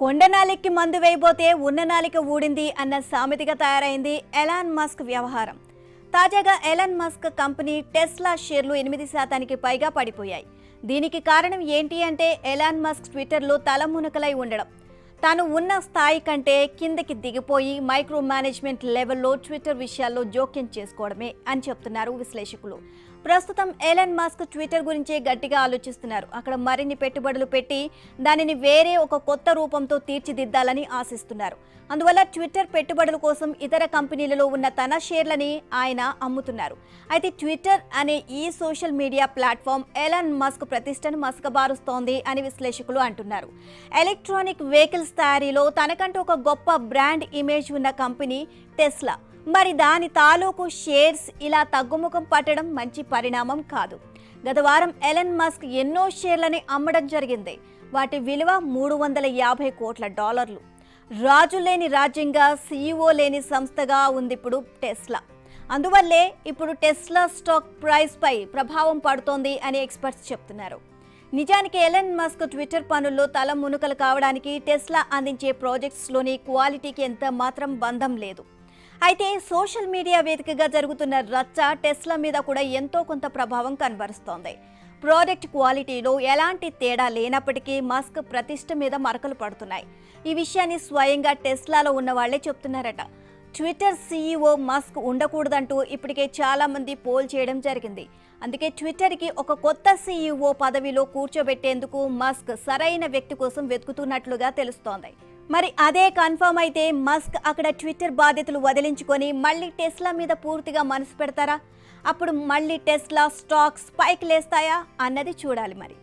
కొండనాలికి మందు వేయబోతే ఉన్న నాలిక ఊడింది అన్న సామెతగా తయారైంది ఎలాన్ మస్క్ వ్యవహారం తాజాగా ఎలాన్ మస్క్ కంపెనీ టెస్లా షేర్లు ఎనిమిది శాతానికి పైగా పడిపోయాయి దీనికి కారణం ఏంటి అంటే ఎలాన్ మస్క్ ట్విట్టర్లో తలమునకలై ఉండడం తాను ఉన్న స్థాయి కంటే కిందకి దిగిపోయి మైక్రో మేనేజ్మెంట్ లెవెల్లో ట్విట్టర్ విషయాల్లో జోక్యం చేసుకోవడమే అని చెప్తున్నారు విశ్లేషకులు ప్రస్తుతం ఎలన్ మాస్క్ ట్విట్టర్ గురించే గట్టిగా ఆలోచిస్తున్నారు అక్కడ మరిన్ని పెట్టుబడులు పెట్టి దానిని వేరే ఒక కొత్త రూపంతో తీర్చిదిద్దాలని ఆశిస్తున్నారు అందువల్ల ట్విట్టర్ పెట్టుబడుల కోసం ఇతర కంపెనీలలో ఉన్న తన షేర్లని ఆయన అమ్ముతున్నారు అయితే ట్విట్టర్ అనే ఈ social media platform Elon Musk ప్రతిష్టను మసకబారుస్తోంది అని విశ్లేషకులు అంటున్నారు ఎలక్ట్రానిక్ వెహికల్స్ తయారీలో తనకంటూ ఒక గొప్ప బ్రాండ్ ఇమేజ్ ఉన్న కంపెనీ టెస్లా మరి దాని తాలూకు షేర్స్ ఇలా తగ్గుముఖం పట్టడం మంచి పరిణామం కాదు గత వారం ఎలన్ మస్క్ ఎన్నో షేర్లని అమ్మడం జరిగింది వాటి విలువ మూడు వందల యాభై కోట్ల డాలర్లు రాజు లేని రాజ్యంగా సీఈఓ లేని సంస్థగా ఉంది ఇప్పుడు టెస్లా అందువల్లే ఇప్పుడు టెస్లా స్టాక్ ప్రైస్ పై ప్రభావం పడుతోంది అని ఎక్స్పర్ట్స్ చెప్తున్నారు నిజానికి ఎలన్ మస్క్ ట్విట్టర్ పనుల్లో తల మునుకలు కావడానికి టెస్లా అందించే ప్రాజెక్ట్స్లోని క్వాలిటీకి ఎంత మాత్రం బంధం లేదు అయితే సోషల్ మీడియా వేదికగా జరుగుతున్న రచ్చ టెస్లా మీద కూడా ఎంతో కొంత ప్రభావం కనబరుస్తోంది ప్రోడక్ట్ క్వాలిటీలో ఎలాంటి తేడా లేనప్పటికీ మస్క్ ప్రతిష్ట మీద మరకలు పడుతున్నాయి ఈ విషయాన్ని స్వయంగా టెస్లాలో ఉన్న వాళ్లే చెప్తున్నారట ట్విట్టర్ సీఈఓ మస్క్ ఉండకూడదంటూ ఇప్పటికే చాలా మంది పోల్ చేయడం జరిగింది అందుకే ట్విట్టర్కి ఒక కొత్త సీఈఓ పదవిలో కూర్చోబెట్టేందుకు మస్క్ సరైన వ్యక్తి కోసం వెతుకుతున్నట్లుగా తెలుస్తోంది మరి అదే కన్ఫర్మ్ అయితే మస్క్ అక్కడ ట్విట్టర్ బాధ్యతలు వదిలించుకొని మళ్ళీ టెస్లా మీద పూర్తిగా మనసు పెడతారా అప్పుడు మళ్ళీ టెస్లా స్టాక్స్ పైకి లేస్తాయా అన్నది చూడాలి మరి